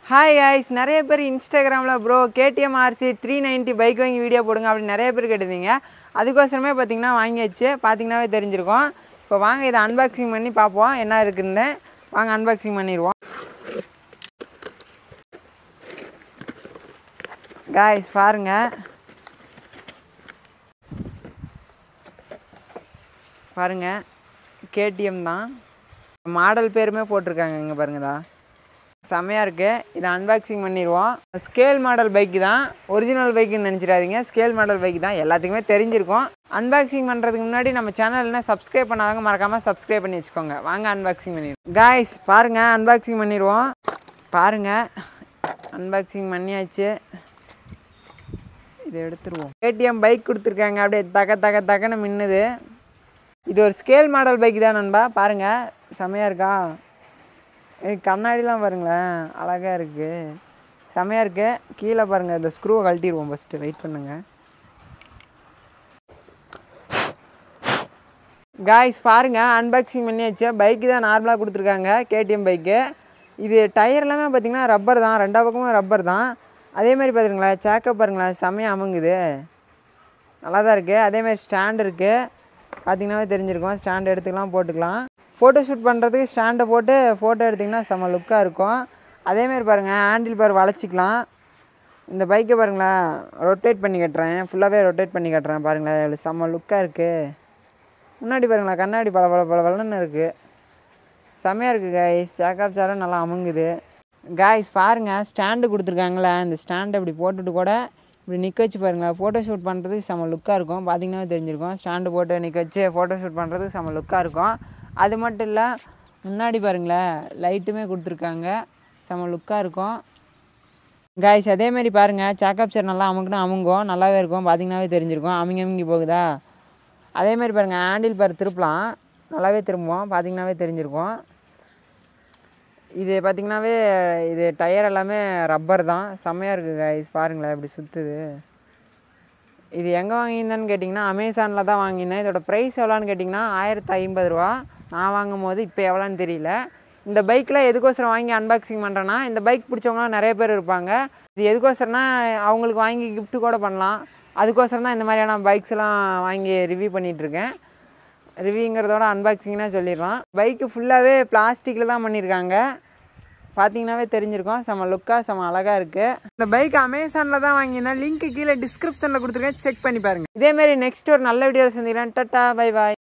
hi guys நிறைய பேர் இன்ஸ்டாகிராமில் bro KTM RC three ninety bike வாங்கி வீடியோ போடுங்க அப்படின்னு நிறைய பேர் கேட்டிருந்தீங்க அதுக்கோசரமே பார்த்தீங்கன்னா வாங்கியாச்சு பார்த்தீங்கன்னாவே தெரிஞ்சிருக்கும் இப்போ வாங்க இதை அன்பாக்சிங் பண்ணி பார்ப்போம் என்ன இருக்குன்னு வாங்க அன்பாக்சிங் பண்ணிடுவோம் காய்ஸ் பாருங்க பாருங்க கேடிஎம் தான் மாடல் பேருமே போட்டிருக்காங்க இங்கே பாருங்கதா செம்மையாக இருக்குது இதை அன்பாக்சிங் பண்ணிடுவோம் ஸ்கேல் மாடல் பைக்கு தான் ஒரிஜினல் பைக்குன்னு நினச்சிடாதீங்க ஸ்கேல் மாடல் பைக் தான் எல்லாத்துக்குமே தெரிஞ்சிருக்கும் அன்பாக்சிங் பண்ணுறதுக்கு முன்னாடி நம்ம சேனல்னா சப்ஸ்கிரைப் பண்ணாதவங்க மறக்காமல் சப்ஸ்கிரைப் பண்ணி வச்சுக்கோங்க வாங்க அன்பாக்சிங் பண்ணிடுவோம் காய்ஸ் பாருங்கள் அன்பாக்சிங் பண்ணிடுவோம் பாருங்கள் அன்பாக்சிங் பண்ணியாச்சு இதை எடுத்துருவோம் கேடிஎம் பைக் கொடுத்துருக்காங்க அப்படியே தக தக தகன்னு மின்னுது இது ஒரு ஸ்கேல் மாடல் பைக் தான் நண்பா பாருங்கள் செமையாக இருக்கா ஏய் கண்ணாடிலாம் பாருங்களேன் அழகாக இருக்குது செமையாக இருக்கு கீழே பாருங்கள் இந்த ஸ்க்ரூவை கழட்டிடுவோம் ஃபஸ்ட்டு வெயிட் பண்ணுங்கள் காய்ஸ் பாருங்கள் அன்பாக்சிங் பண்ணியாச்சு பைக்கு தான் நார்மலாக கொடுத்துருக்காங்க கேடிஎம் பைக்கு இது டயர் எல்லாமே பார்த்தீங்கன்னா ரப்பர் தான் ரெண்டா பக்கமும் ரப்பர் தான் அதே மாதிரி பார்த்துருங்களேன் சேக்கப் பாருங்களேன் செம்மையாக அமுங்குது நல்லா தான் இருக்குது அதேமாதிரி ஸ்டாண்ட் இருக்குது பார்த்தீங்கன்னாவே தெரிஞ்சிருக்கும் ஸ்டாண்ட் எடுத்துக்கலாம் போட்டுக்கலாம் ஃபோட்டோ ஷூட் பண்ணுறதுக்கு ஸ்டாண்டை போட்டு ஃபோட்டோ எடுத்திங்கன்னா செம்ம லுக்காக இருக்கும் அதேமாரி பாருங்கள் ஹேண்டில் பார் வளைச்சிக்கலாம் இந்த பைக்கை பாருங்களேன் ரொட்டேட் பண்ணி கட்டுறேன் ஃபுல்லாகவே ரொட்டேட் பண்ணி கட்டுறேன் பாருங்களேன் எவ்வளோ செம்ம லுக்காக இருக்குது முன்னாடி பாருங்களேன் கண்ணாடி பல பல பல பலன்னு இருக்குது செம்மையாக இருக்குது காய்ஸ் சேக்கப் சாரும் நல்லா அமுங்குது காய்ஸ் பாருங்கள் ஸ்டாண்டு கொடுத்துருக்காங்களே இந்த ஸ்டாண்டை இப்படி போட்டுட்டு கூட இப்படி நிற்க வச்சு பாருங்களேன் ஃபோட்டோ ஷூட் பண்ணுறதுக்கு செம்ம லுக்காக இருக்கும் பார்த்தீங்கன்னா தெரிஞ்சிருக்கும் ஸ்டாண்டு போட்டு நிற்க வச்சு ஃபோட்டோ ஷூட் பண்ணுறதுக்கு செம்ம லுக்காக இருக்கும் அது மட்டும் இல்லை முன்னாடி பாருங்களேன் லைட்டுமே கொடுத்துருக்காங்க செம்ம லுக்காக இருக்கும் காய்ஸ் அதேமாரி பாருங்கள் சேக்கப் சார் நல்லா அமுக்குனா அமுங்கும் நல்லாவே இருக்கும் பார்த்தீங்கன்னாவே தெரிஞ்சிருக்கும் அமுங்கி அமுங்கி போகுதா அதேமாரி பாருங்கள் ஹேண்டில் பார் திருப்பலாம் நல்லாவே திரும்புவோம் பார்த்தீங்கன்னாவே தெரிஞ்சிருக்கும் இது பார்த்திங்கனாவே இது டயர் எல்லாமே ரப்பர் தான் செம்மையாக இருக்குது கைஸ் பாருங்களேன் இப்படி சுற்றுது இது எங்கே வாங்கியிருந்தேன்னு கேட்டிங்கன்னா அமேசானில் தான் வாங்கியிருந்தேன் இதோட ப்ரைஸ் எவ்வளோன்னு கேட்டிங்கன்னா ஆயிரத்தி ஐம்பது ரூபா நான் வாங்கும் போது இப்போ எவ்வளோன்னு தெரியல இந்த பைக்கில் எதுக்கோசரம் வாங்கி அன்பாக்சிங் பண்ணுறேன்னா இந்த பைக் பிடிச்சவங்களாம் நிறைய பேர் இருப்பாங்க இது எதுக்கோசரம்னா அவங்களுக்கு வாங்கி gift கூட பண்ணலாம் அதுக்கோசரம் தான் இந்த மாதிரியான பைக்ஸ் எல்லாம் வாங்கி ரிவ்யூ பண்ணிகிட்ருக்கேன் ரிவ்யூங்கிறதோட அன்பாக்சிங்னா சொல்லிடலாம் பைக்கு ஃபுல்லாகவே பிளாஸ்டிக்கில் தான் பண்ணியிருக்காங்க பார்த்தீங்கன்னாவே தெரிஞ்சிருக்கும் செம்ம லுக்காக செம்ம அழகாக இருக்குது இந்த பைக் அமேசானில் தான் வாங்கியிருந்தேன் லிங்க் கீழே டிஸ்கிரிப்ஷனில் கொடுத்துருக்கேன் செக் பண்ணி பாருங்கள் இதேமாரி நெக்ஸ்ட் ஒரு நல்ல வீடியோவில் சந்திக்கிறேன் டட்டா பை பாய்